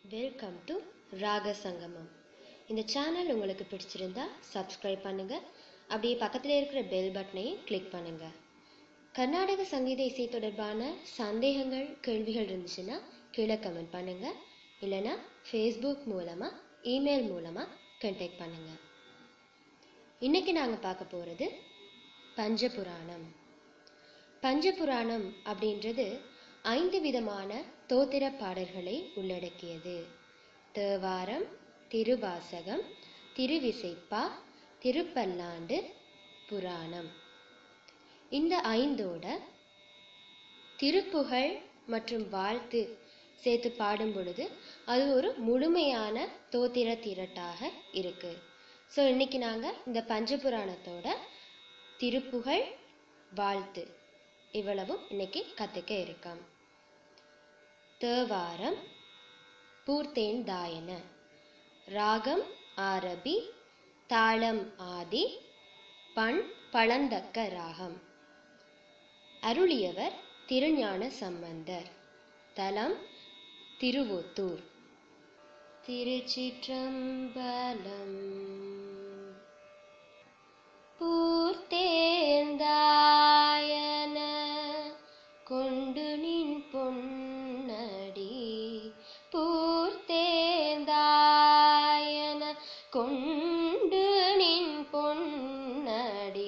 Welcome to ராக சங்கமம் இந்த சேனல் உங்களுக்கு பிடிச்சிருந்தா சப்ஸ்கிரைப் பண்ணுங்க அப்படியே பக்கத்தில் இருக்கிற பெல் பட்டனையும் கிளிக் பண்ணுங்க கர்நாடக சங்கீத இசை தொடர்பான சந்தேகங்கள் கேள்விகள் இருந்துச்சுன்னா கீழே கமெண்ட் பண்ணுங்க இல்லைன்னா ஃபேஸ்புக் மூலமா இமெயில் மூலமா கான்டாக்ட் பண்ணுங்க இன்னைக்கு நாங்க பார்க்க போறது பஞ்சபுராணம் பஞ்சபுராணம் அப்படின்றது ஐந்து விதமான தோத்திர பாடல்களை உள்ளடக்கியது தேவாரம் திருவாசகம் திருவிசைப்பா திருப்பல்லாண்டு புராணம் இந்த ஐந்தோட திருப்புகழ் மற்றும் வாழ்த்து சேர்த்து பாடும் பொழுது அது ஒரு முழுமையான தோத்திர திரட்டாக இருக்கு ஸோ இன்னைக்கு நாங்கள் இந்த பஞ்சபுராணத்தோட திருப்புகழ் வாழ்த்து இவ்வளவும் இன்னைக்கு கற்றுக்க இருக்கோம் தேவாரம் பூர்த்தேன் தாயன ராகம் ஆரபி தாளம் ஆதி பண் பழந்தக்க ராகம் அருளியவர் திருஞான சம்பந்தர் தலம் திருவொத்தூர் திருச்சிற்றம்பலம் பூர்த்தேந்தாயன கொண்டு நின் பொன்னடி பூர்த்தேந்தாயன கொண்டு நின் பொன்னடி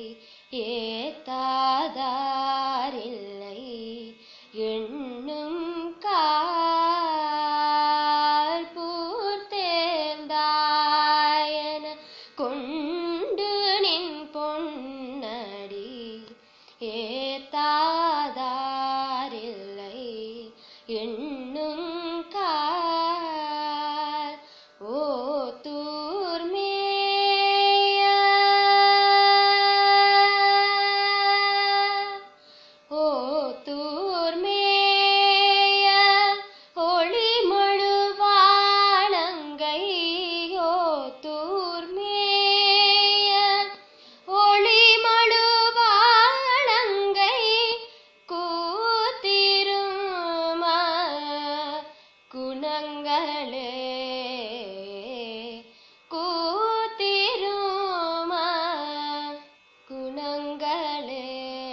ஏத்தாதாரில்லை எண்ணும் கால் பூர்த்தேந்தாயன கொண்டு நின் பொன்னடி ஏத்தாதாரில்லை எண்ணும் கால் ஓ தூர்மேய ஓ தூர்மேய ஒளிமழுவாளங்கை ஓ தூர்மேய ஒளிமழுவாளங்கை கூத்திரும் குணங்களே கூத்திரும் குணங்களே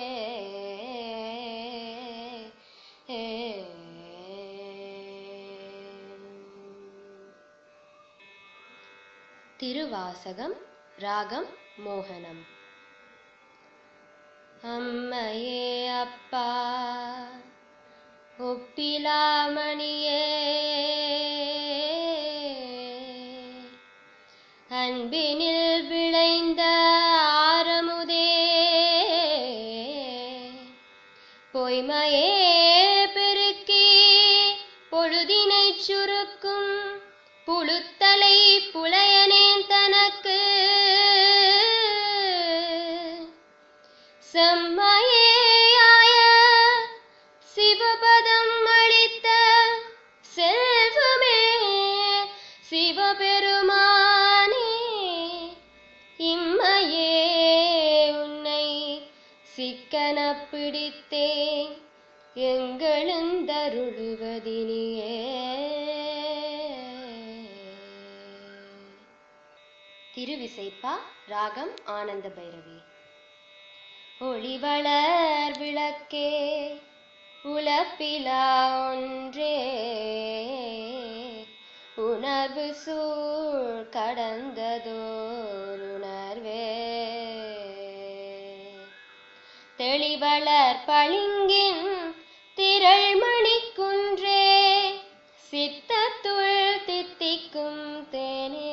திருவாசகம் ராகம் மோகனம் அம்மையே அப்பா ஒப்பிலாமணியே அன்பினில் விளைந்த ஆரமுதே பொய்மையே பெருக்கி பொழுதினை சுருக்கும் புழுத்தலை புலையனேன் தனக்கு செம்மையாய சிவபதம் அளித்த செல்வமே சிவபெருமானே இம்மையே உன்னை சிக்கன பிடித்தேன் எங்களுந்தருளுவதினியே திருவிசைப்பா ராகம் ஆனந்த பைரவி ஒளிவளர் விளக்கே உலப்பிலா ஒன்றே உணர்வு சூழ் கடந்ததோர் உணர்வே தெளிவளர் பளிங்கின் திரள்மணி குன்றே சித்தத்துள் தித்திக்கும் தேனே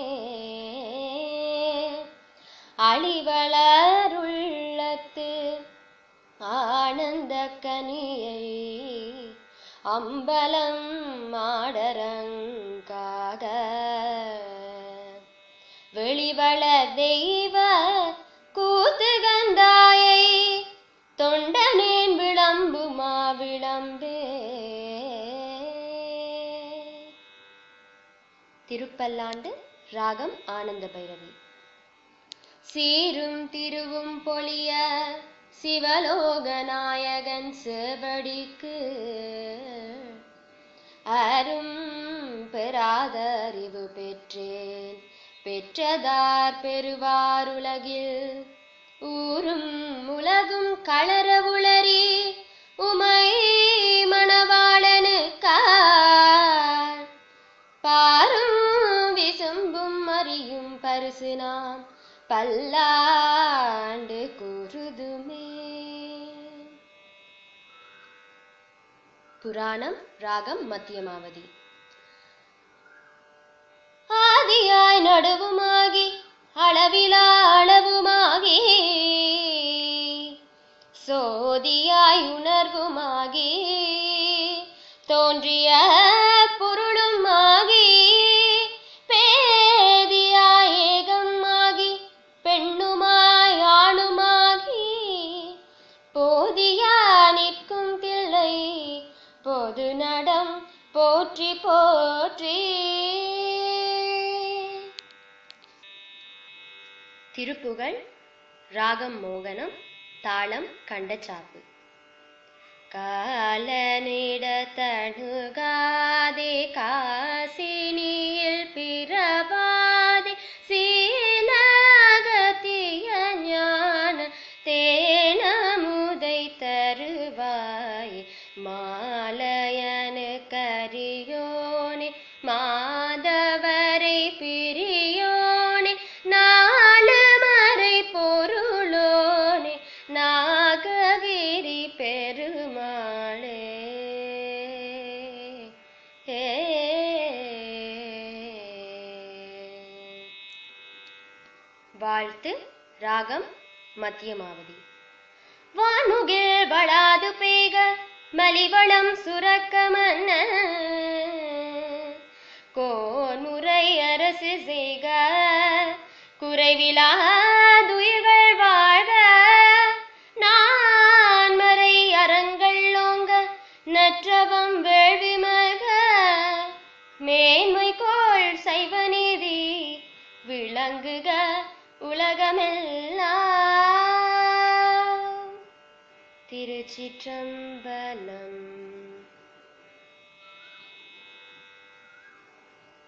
அழிவளருள்ளத்து ஆனந்த கனியை அம்பலம் மாடரங்காக வெளிவள தெய்வ கூத்துகந்தாயை தொண்டனேன் விளம்புமா விளம்பே திருப்பல்லாண்டு ராகம் ஆனந்த பைரவி சீரும் திருவும் பொலிய சிவலோகநாயகன் செவடிக்கு அரும் பெறாத அறிவு பெற்றேன் பெற்றதார் பெறுவார் உலகில் ஊரும் உலகும் களர உளறி உமை மணவாளனுக்கார் பாரும் விசும்பும் அறியும் பரிசு நாம் பல்லாண்டு கூறுதுமே புராணம் ராகம் மத்தியமாவதி ஆதியாய் நடுவுமாகி அளவிலா அளவுமாகி சோதியாய் உணர்வுமாகி தோன்றிய பொருளுமாகி பேதியாய் ஏகமாகி பெண்ணுமாய் ஆணுமாகி போதியா நிற்கும் தில்லை பொது நடம் போற்றி போற்றி திருப்புகழ் ராகம் மோகனம் தாளம் கண்டச்சாப்பு காலனிடத்தணுகாதே காசினியில் பிறவாதே சீலகத்திய ஞான தேனமுதை தருவாய் மாலயனு கரியோனே மாதவரை பிரியோனே நாலு மறை பொருளோனே நாககிரி பெருமாளே ஏ. வாழ்த்து ராகம் மத்தியமாவதி வானுகில் வளாது பெய்க மலிவளம் சுரக்க மன்ன கோன்முறை அரசு செய்க குறைவிலாதுயிர்கள் வாழ்க நான்மறை அறங்கள் ஓங்க நற்றவம் வேள்வி மல்க மேன்மை கோள் சைவ நீதி விளங்குக உலகமெல்லாம் திருச்சிற்றம்பலம்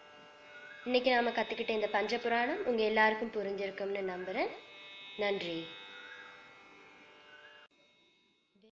இன்னைக்கு நாம கத்துக்கிட்ட இந்த பஞ்சபுராணம் உங்க எல்லாருக்கும் புரிஞ்சிருக்கும்னு நம்புறேன் நன்றி